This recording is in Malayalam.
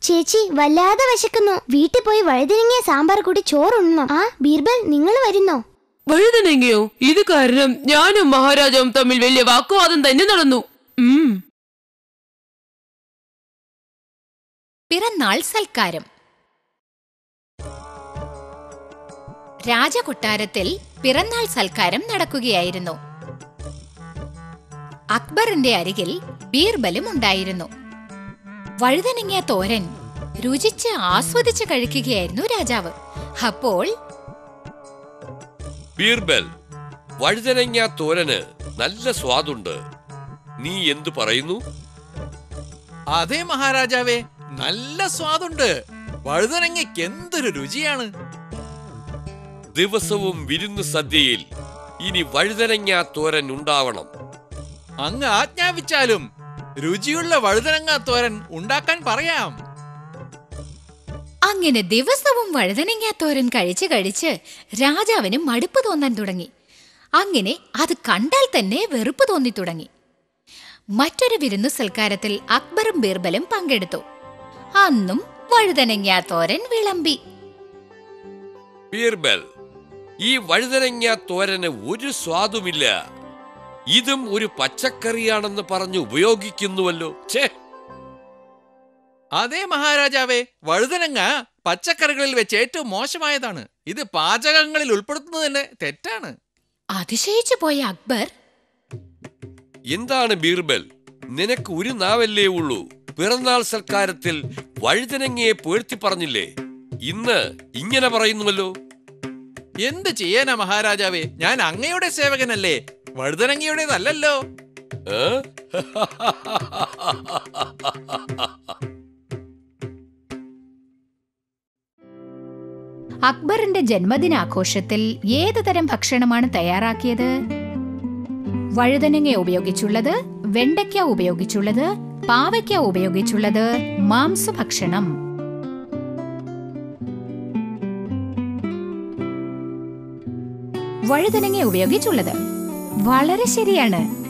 ചേച്ചി വല്ലാതെ വിശക്കുന്നു വീട്ടിൽ പോയി വഴുതിനിങ്ങിയ സാമ്പാർ കൂടി ചോറുണ്ണണം ആ ബീർബൽ നിങ്ങൾ വരുന്നോ വഴുതനെങ്കിയോ ഇത് കാരണം ഞാനും മഹാരാജാവും തമ്മിൽ വലിയ വാക്കുവാദം തന്നെ നടന്നു ഉം പിറന്നാൾ സൽക്കാരം രാജകൊട്ടാരത്തിൽ പിറന്നാൾ സൽക്കാരം നടക്കുകയായിരുന്നു അക്ബറിന്റെ അരികിൽ ബീർബലും ഉണ്ടായിരുന്നു വഴുതനങ്ങിയ തോരൻ രുചിച്ച് ആസ്വദിച്ച് കഴിക്കുകയായിരുന്നു രാജാവ് അപ്പോൾ ബീർബൽ വഴുതനങ്ങ തോരന് നല്ല സ്വാദുണ്ട് നീ എന്തു പറയുന്നു അതെ മഹാരാജാവേ നല്ല സ്വാദുണ്ട് വഴുതനങ്ങയ്ക്ക് എന്തൊരു രുചിയാണ് ദിവസവും വിരുന്ന് സദ്യയിൽ ഇനി വഴുതനങ്ങ തോരൻ ഉണ്ടാവണം അങ്ങ് ആജ്ഞാപിച്ചാലും രുചിയുള്ള വഴുതനങ്ങ തോരൻ ഉണ്ടാക്കാൻ പറയാം അങ്ങനെ ദിവസവും വഴുതനങ്ങാത്തോരൻ കഴിച്ച് കഴിച്ച് രാജാവിന് മടുപ്പ് തോന്നാൻ തുടങ്ങി അങ്ങനെ അത് കണ്ടാൽ തന്നെ വെറുപ്പ് തോന്നി തുടങ്ങി മറ്റൊരു വിരുന്നു സൽക്കാരത്തിൽ അക്ബറും ബീർബലും പങ്കെടുത്തു അന്നും വഴുതനങ്ങാത്തോരൻ വിളമ്പി ബീർബൽ ഈ വഴുതനങ്ങ തോരന് ഒരു സ്വാദുമില്ല ഇതും ഒരു പച്ചക്കറിയാണെന്ന് പറഞ്ഞ് ഉപയോഗിക്കുന്നുവല്ലോ ഛേ അതെ മഹാരാജാവേ വഴുതനങ്ങ പച്ചക്കറികളിൽ വെച്ച് ഏറ്റവും മോശമായതാണ് ഇത് പാചകങ്ങളിൽ ഉൾപ്പെടുത്തുന്നത് തന്നെ തെറ്റാണ് അതിശയിച്ചു പോയ അക്ബർ എന്താണ് ബീർബൽ നിനക്ക് ഒരു നാവല്ലേ ഉള്ളൂ പിറന്നാൾ സൽക്കാരത്തിൽ വഴുതനങ്ങയെ പേഴ്ത്തി പറഞ്ഞില്ലേ ഇന്ന് ഇങ്ങനെ പറയുന്നുവല്ലോ എന്ത് ചെയ്യാനാ മഹാരാജാവേ ഞാൻ അങ്ങയുടെ സേവകനല്ലേ വഴുതനങ്ങയുടേതല്ലല്ലോ ഏ? അക്ബറിന്റെ ജന്മദിനാഘോഷത്തിൽ ഏത് തരം ഭക്ഷണമാണ് തയ്യാറാക്കിയത് വഴുതനങ്ങ ഉപയോഗിച്ചുള്ളത് വെണ്ടയ്ക്ക ഉപയോഗിച്ചുള്ളത് പാവയ്ക്ക ഉപയോഗിച്ചുള്ളത് മാംസഭക്ഷണം വഴുതനങ്ങ ഉപയോഗിച്ചുള്ളത് വളരെ ശരിയാണ്